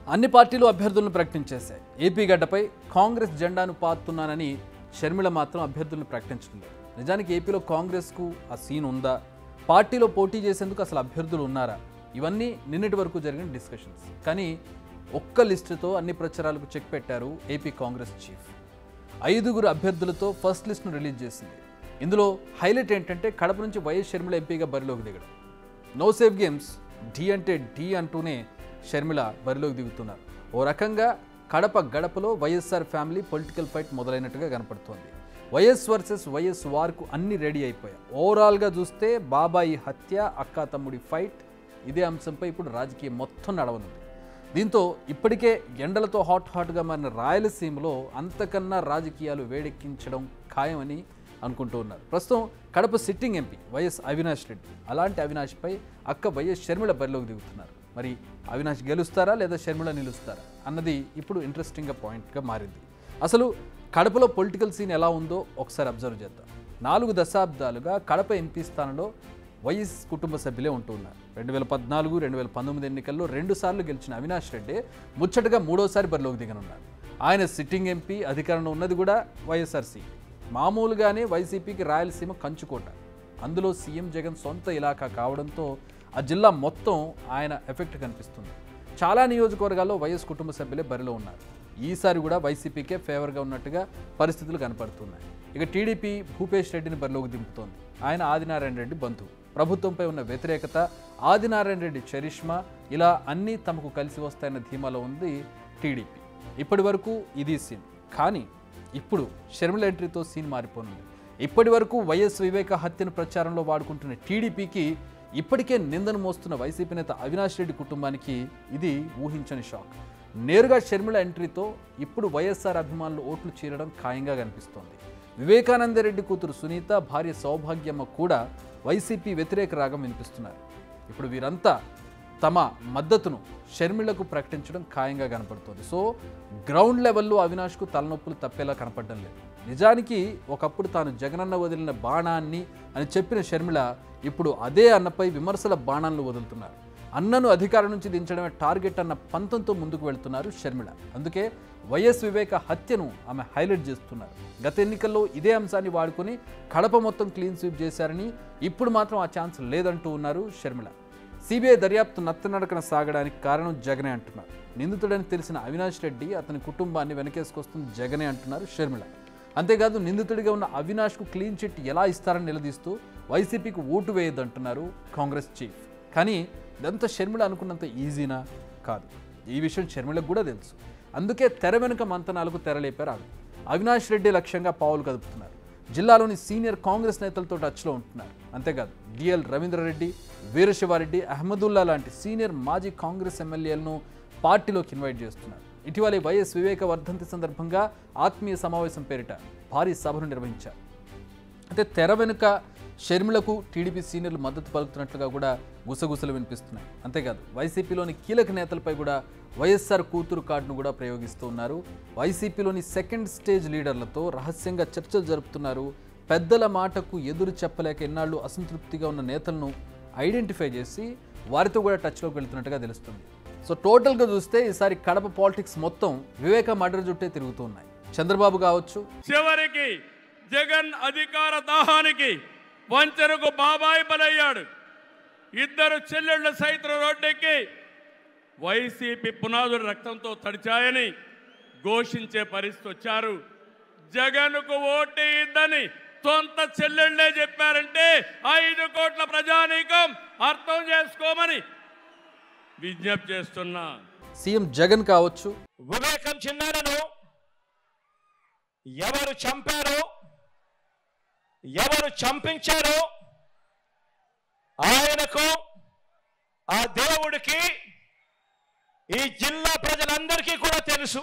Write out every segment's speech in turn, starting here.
అన్ని పార్టీలు అభ్యర్థులను ప్రకటించేశాయి ఏపీ గడ్డపై కాంగ్రెస్ జెండాను పాతున్నానని షర్మిల మాత్రం అభ్యర్థులను ప్రకటించడం లేదు నిజానికి ఏపీలో కాంగ్రెస్కు ఆ సీన్ ఉందా పార్టీలో పోటీ చేసేందుకు అసలు అభ్యర్థులు ఉన్నారా ఇవన్నీ నిన్నటి వరకు జరిగిన డిస్కషన్స్ కానీ ఒక్క లిస్టుతో అన్ని ప్రచారాలకు చెక్ పెట్టారు ఏపీ కాంగ్రెస్ చీఫ్ ఐదుగురు అభ్యర్థులతో ఫస్ట్ లిస్ట్ను రిలీజ్ చేసింది ఇందులో హైలైట్ ఏంటంటే కడప నుంచి వైఎస్ షర్మిల ఎంపీగా బరిలోకి దిగడం నో సేఫ్ గేమ్స్ డి అంటే డి అంటూనే షర్మిల బరిలోకి దిగుతున్నారు ఓ రకంగా కడప గడపలో వైఎస్ఆర్ ఫ్యామిలీ పొలిటికల్ ఫైట్ మొదలైనట్టుగా కనపడుతోంది వైఎస్ వర్సెస్ వైఎస్ వార్కు అన్ని రెడీ అయిపోయాయి ఓవరాల్గా చూస్తే బాబాయి హత్య అక్కా తమ్ముడి ఫైట్ ఇదే అంశంపై ఇప్పుడు రాజకీయం మొత్తం నడవనుంది దీంతో ఇప్పటికే ఎండలతో హాట్ హాట్గా మారిన రాయలసీమలో అంతకన్నా రాజకీయాలు వేడెక్కించడం ఖాయమని అనుకుంటూ ఉన్నారు ప్రస్తుతం Kadapa sitting MP YS Avinash Reddy అలాంటి అవినాష్పై అక్క వైఎస్ షర్మిల బరిలోకి దిగుతున్నారు మరి అవినాష్ గెలుస్తారా లేదా షర్మిల నిలుస్తారా అన్నది ఇప్పుడు ఇంట్రెస్టింగ్గా పాయింట్గా మారింది అసలు కడపలో పొలిటికల్ సీన్ ఎలా ఉందో ఒకసారి అబ్జర్వ్ చేద్దాం నాలుగు దశాబ్దాలుగా కడప ఎంపీ స్థానంలో వైఎస్ కుటుంబ సభ్యులే ఉంటూ ఉన్నారు రెండు వేల పద్నాలుగు రెండు వేల పంతొమ్మిది ఎన్నికల్లో రెండు సార్లు గెలిచిన అవినాష్ రెడ్డి ముచ్చటగా మూడోసారి బరిలోకి దిగనున్నారు ఆయన సిట్టింగ్ ఎంపీ అధికారంలో ఉన్నది కూడా వైఎస్ఆర్సీ మామూలుగానే వైసీపీకి రాయలసీమ కంచుకోట అందులో సీఎం జగన్ సొంత ఇలాకా కావడంతో ఆ జిల్లా మొత్తం ఆయన ఎఫెక్ట్ కనిపిస్తుంది చాలా నియోజకవర్గాల్లో వైఎస్ కుటుంబ సభ్యులే బరిలో ఉన్నారు ఈసారి కూడా వైసీపీకే ఫేవర్గా ఉన్నట్టుగా పరిస్థితులు కనపడుతున్నాయి ఇక టీడీపీ భూపేష్ రెడ్డిని బరిలోకి దింపుతోంది ఆయన ఆదినారాయణ రెడ్డి బంధువు ప్రభుత్వంపై ఉన్న వ్యతిరేకత ఆదినారాయణ రెడ్డి చరిష్మా ఇలా అన్నీ తమకు కలిసి వస్తాయన్న ధీమాలో ఉంది టీడీపీ ఇప్పటి వరకు ఇది సీన్ కానీ ఇప్పుడు షర్మిల ఎంట్రీతో సీన్ మారిపోనుంది ఇప్పటి వరకు వైఎస్ వివేక హత్యను ప్రచారంలో వాడుకుంటున్న టీడీపీకి ఇప్పటికే నిందను మోస్తున్న వైసీపీ నేత అవినాష్ రెడ్డి కుటుంబానికి ఇది ఊహించని షాక్ నేరుగా షర్మిల ఎంట్రీతో ఇప్పుడు వైఎస్ఆర్ అభిమానులు ఓట్లు చీరడం ఖాయంగా కనిపిస్తోంది వివేకానందరెడ్డి కూతురు సునీత భార్య సౌభాగ్యమ్మ కూడా వైసీపీ వ్యతిరేక రాగం వినిపిస్తున్నారు ఇప్పుడు వీరంతా తమ మద్దతును షర్మిలకు ప్రకటించడం ఖాయంగా కనపడుతోంది సో గ్రౌండ్ లెవెల్లో అవినాష్కు తలనొప్పులు తప్పేలా కనపడడం లేదు నిజానికి ఒకప్పుడు తాను జగనన్న వదిలిన బాణాన్ని అని చెప్పిన షర్మిల ఇప్పుడు అదే అన్నపై విమర్శల బాణాలను వదులుతున్నారు అన్నను అధికారం నుంచి దించడమే టార్గెట్ అన్న పంతంతో ముందుకు వెళ్తున్నారు షర్మిల అందుకే వైఎస్ వివేక హత్యను ఆమె హైలైట్ చేస్తున్నారు గత ఎన్నికల్లో ఇదే అంశాన్ని వాడుకొని కడప మొత్తం క్లీన్ స్వీప్ చేశారని ఇప్పుడు మాత్రం ఆ ఛాన్స్ లేదంటూ ఉన్నారు షర్మిల సిబిఐ దర్యాప్తు నత్తనడకన సాగడానికి కారణం జగనే అంటున్నారు నిందితుడని తెలిసిన అవినాష్ రెడ్డి అతని కుటుంబాన్ని వెనకేసుకొస్తుంది జగనే అంటున్నారు షర్మిల అంతేకాదు నిందితుడిగా ఉన్న అవినాష్కు క్లీన్ చిట్ ఎలా ఇస్తారని నిలదీస్తూ వైసీపీకి ఓటు వేయొద్దంటున్నారు కాంగ్రెస్ చీఫ్ కానీ ఇదంతా షర్మిల అనుకున్నంత ఈజీనా కాదు ఈ విషయం షర్మిలకు కూడా తెలుసు అందుకే తెర వెనుక మంతనాలకు తెరలేపారు ఆమె అవినాష్ రెడ్డి లక్ష్యంగా పావులు కదుపుతున్నారు జిల్లాలోని సీనియర్ కాంగ్రెస్ నేతలతో టచ్లో ఉంటున్నారు అంతేకాదు డిఎల్ రవీంద్రారెడ్డి వీరశివారెడ్డి అహ్మదుల్లా లాంటి సీనియర్ మాజీ కాంగ్రెస్ ఎమ్మెల్యేలను పార్టీలోకి ఇన్వైట్ చేస్తున్నారు ఇటీవల వైఎస్ వివేక వర్ధంతి సందర్భంగా ఆత్మీయ సమావేశం పేరిట భారీ సభను నిర్వహించారు అయితే తెర వెనుక షర్మిలకు టీడీపీ సీనియర్లు మద్దతు పలుకుతున్నట్లుగా కూడా గుసగుసలు వినిపిస్తున్నాయి అంతేకాదు వైసీపీలోని కీలక నేతలపై కూడా వైఎస్ఆర్ కూతురు కార్డును కూడా ప్రయోగిస్తూ ఉన్నారు వైసీపీలోని సెకండ్ స్టేజ్ లీడర్లతో రహస్యంగా చర్చలు జరుపుతున్నారు పెద్దల మాటకు ఎదురు చెప్పలేక ఎన్నాళ్ళు అసంతృప్తిగా ఉన్న నేతలను ఐడెంటిఫై చేసి వారితో కూడా టచ్లోకి వెళ్తున్నట్టుగా తెలుస్తుంది సో టోటల్గా చూస్తే ఈసారి కడప పాలిటిక్స్ మొత్తం వివేక మర్డర్ చుట్టే తిరుగుతూ ఉన్నాయి చంద్రబాబు కావచ్చు చివరికి జగన్ అధికార దాహానికి వంచనకు బాబాయి బలయ్యాడు ఇద్దరు చెల్లెళ్ళు సైతం రోడ్డెక్కి వైసీపీ పునాదులు రక్తంతో తడిచాయని ఘోషించే పరిస్థితి వచ్చారు జగన్కు ఓటేయద్దని సొంత చెల్లెళ్ళే చెప్పారంటే ఐదు కోట్ల ప్రజానీకం అర్థం చేసుకోమని విజ్ఞప్తి చేస్తున్నా సీఎం జగన్ కావచ్చు వివేకం చిన్నారను ఎవరు చంపారో ఎవరు చంపించారో ఆయనకు ఆ దేవుడికి ఈ జిల్లా ప్రజలందరికీ కూడా తెలుసు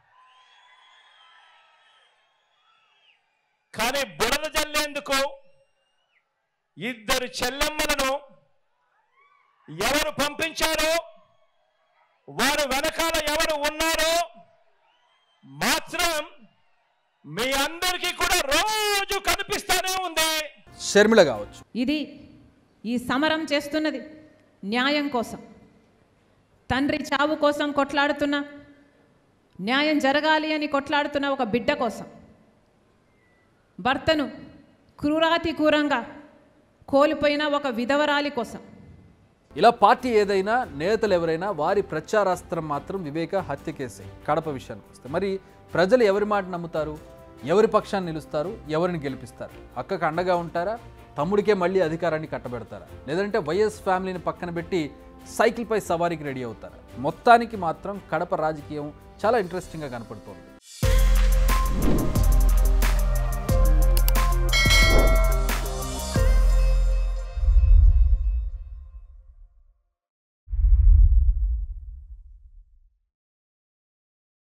కానీ బురద జల్లేందుకు ఇద్దరు చెల్లెమ్మలను ఎవరు పంపించారో వారు వెనకాల ఎవరు ఉన్నారో మాత్రం మీ అందరికీ కూడా రోజు కనిపిస్తానే ఉంది షర్మిల కావచ్చు ఇది ఈ సమరం చేస్తున్నది న్యాయం కోసం తండ్రి చావు కోసం కొట్లాడుతున్న న్యాయం జరగాలి అని కొట్లాడుతున్న ఒక బిడ్డ కోసం భర్తను క్రూరాతి క్రూరంగా కోల్పోయిన ఒక విధవరాలి కోసం ఇలా పార్టీ ఏదైనా నేతలు ఎవరైనా వారి ప్రచారాస్త్రం మాత్రం వివేక హత్య కేసే కడప విషయానికి వస్తే మరి ప్రజలు ఎవరి మాట నమ్ముతారు ఎవరి పక్షాన్ని నిలుస్తారు ఎవరిని గెలిపిస్తారు అక్కకు అండగా ఉంటారా తమ్ముడికే మళ్ళీ అధికారాన్ని కట్టబెడతారా లేదంటే వైఎస్ ఫ్యామిలీని పక్కన పెట్టి సైకిల్పై సవారీకి రెడీ అవుతారా మొత్తానికి మాత్రం కడప రాజకీయం చాలా ఇంట్రెస్టింగ్గా కనపడుతోంది